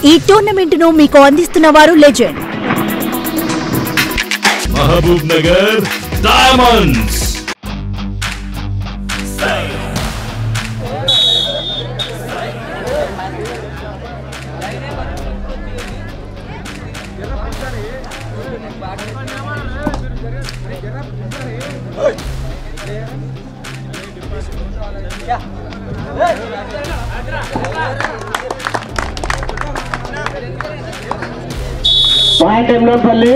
ఈ టోర్నమెంట్ ను మీకు అందిస్తున్న వారు legend Mahbubnagar diamonds point Emlopalli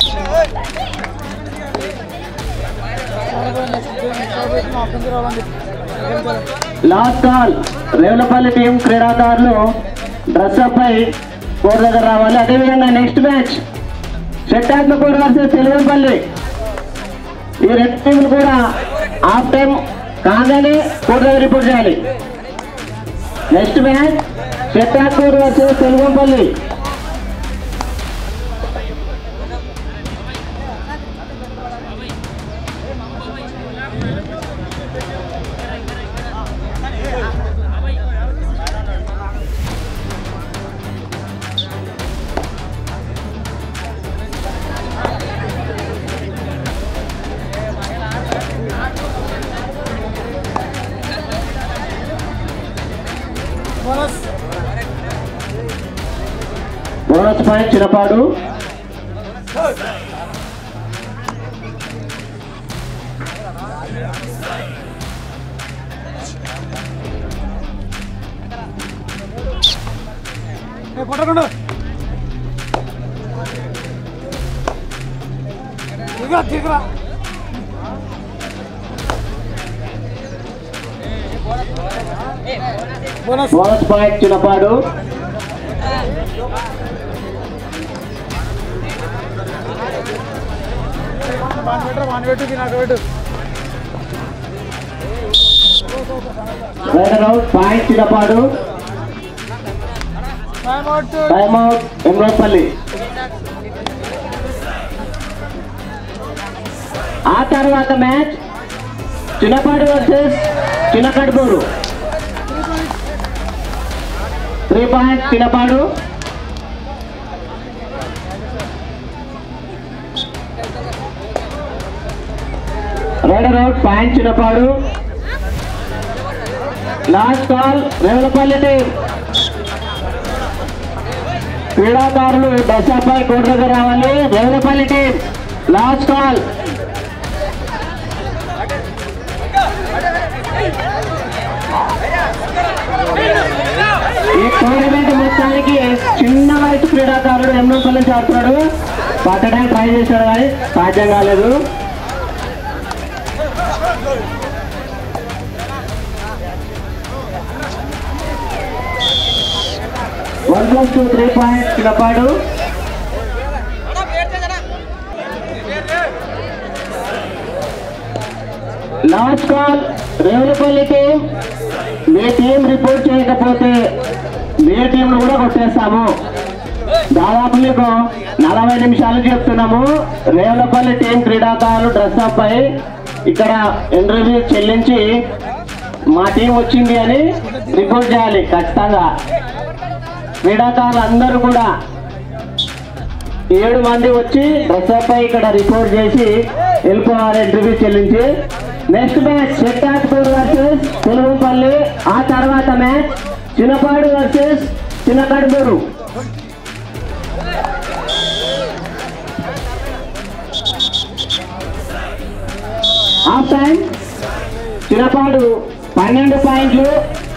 last call Revulapalli team క్రీడాకారులు డ్రెస్ అప్ పై కోర్ దగ్గర రావాలి అదేవిధంగా next match Shaktatmakur versus Telugupalli ఈ రెండు టీంలు కూడా హాఫ్ టైం కాగానే కోర్ దగ్గర రిపోర్ట్ చేయాలి next match Shaktatmakur versus Telugupalli bonus point Chinnapadu పట్టకుండా దిగరా దిగరా bonus bonus point Chinnapadu one metre one పెట్టు నాకు పెట్టు raider out point Chinnapadu time out time out Emropalli ఆ తర్వాత match Chinnapadu versus Chinnakadupur three point Chinnapadu raider out point Chinnapadu last call Revulapalli team క్రీడాకారులు దశపై కోర్టు దగ్గర రావాలి రేవులపల్లి టీం లాస్ట్ కాల్ ఈ టోర్నమెంట్ మొత్తానికి చిన్న వయసు క్రీడాకారుడు ఎమ్రోపల్లి నుంచి ఆడుతున్నాడు పట్టడానికి ట్రై చేశాడు కానీ సాధ్యం కాలేదు one plus two three point Chinnapadu last call Revulapalli team మీ టీం రిపోర్ట్ చేయకపోతే మీ టీంను కూడా కొట్టేస్తాము దాదాపు మీకు నలభై నిమిషాలు చెప్తున్నాము రేవులపల్లి టీం క్రీడాకారులు డ్రెస్ అప్ అయి ఇక్కడ ఇంటర్వ్యూ చెల్లించి మా టీం వచ్చింది అని రిపోర్ట్ చేయాలి ఖచ్చితంగా క్రీడాకారులు అందరూ కూడా ఏడు మంది వచ్చి డ్రెస్ పై ఇక్కడ రిపోర్ట్ చేసి వెళ్ళిపోవాలి ఇంటర్వ్యూ చెల్లించి next match Shaktatpur versus Telugupalli ఆ తర్వాత match Chinnapadu versus Chinnakadupur half time Chinnapadu పన్నెండు పాయింట్లు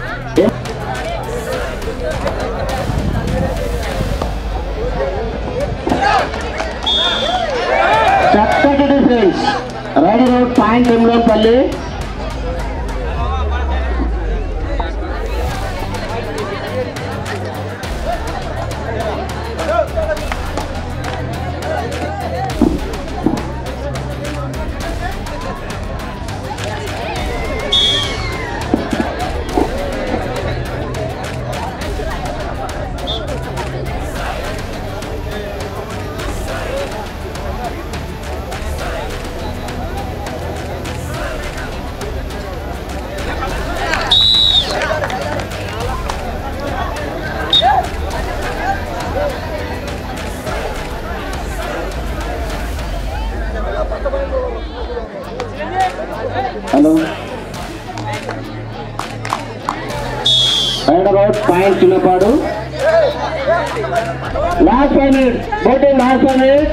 చక్కటి difference raider out point Emlopalli raid about point Chinnapadu last five minutes బోటింగ్ లాస్ట్ ఫైవ్ మినిట్స్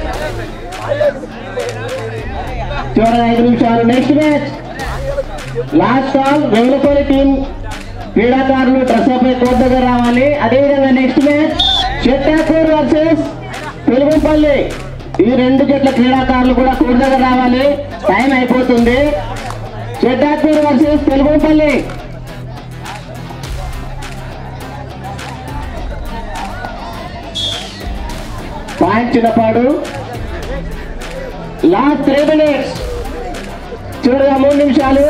చివరి ఐదు నిమిషాలు next match last call Velupalli team క్రీడాకారులు డ్రెస్ అప్ కోర్టు దగ్గర రావాలి అదేవిధంగా next match Chettapur versus Pelugupalli ఈ రెండు జట్ల క్రీడాకారులు కూడా కోర్టు దగ్గర రావాలి టైం అయిపోతుంది Chettapur versus Pelugupalli point Chinnapadu last three minutes చివరిగా మూడు నిమిషాలు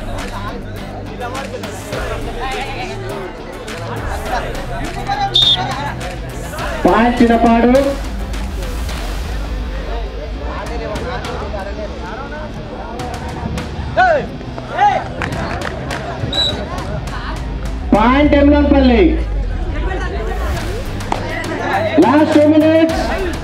point Chinnapadu point Emlampalli last two minutes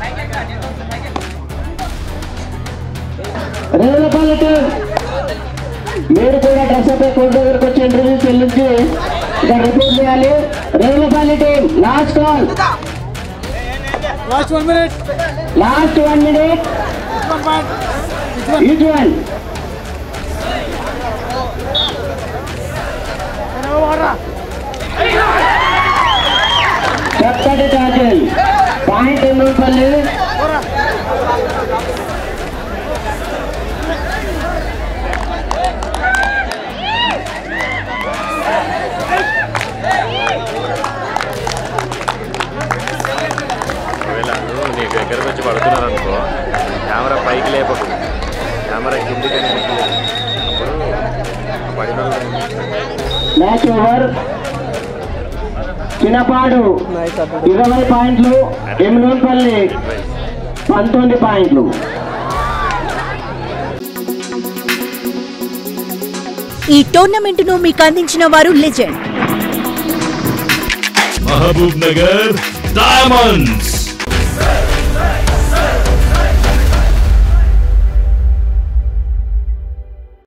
Revulapalli team మీరు కూడా డ్రెస్ అప్ కోర్టు దగ్గరకు వచ్చి ఇంటర్వ్యూ చెల్లించి ఇక్కడ రిపోర్ట్ చేయాలి Revulapalli team last call last one minute last one minute one point each one వాడరా చక్కటి టాకిల్ పాయింట్ ఎమ్మెల్పల్లి ఒకవేళ నువ్వు నీ దగ్గరకు వచ్చి పడుతున్నారు అనుకో కెమెరా పైకి లేపకు కెమెరా కిందికి వెనక్కి లేపు. అప్పుడు పడిన మ్యాచ్ ఓవర్ చిన్నపాడు ఇరవై పాయింట్లు ఎమ్మెల్పల్లి పంతొమ్మిది పాయింట్లు ఈ టోర్నమెంటును మీకు అందించిన వారు లెజెండ్ మహబూబ్ నగర్ డైమండ్స్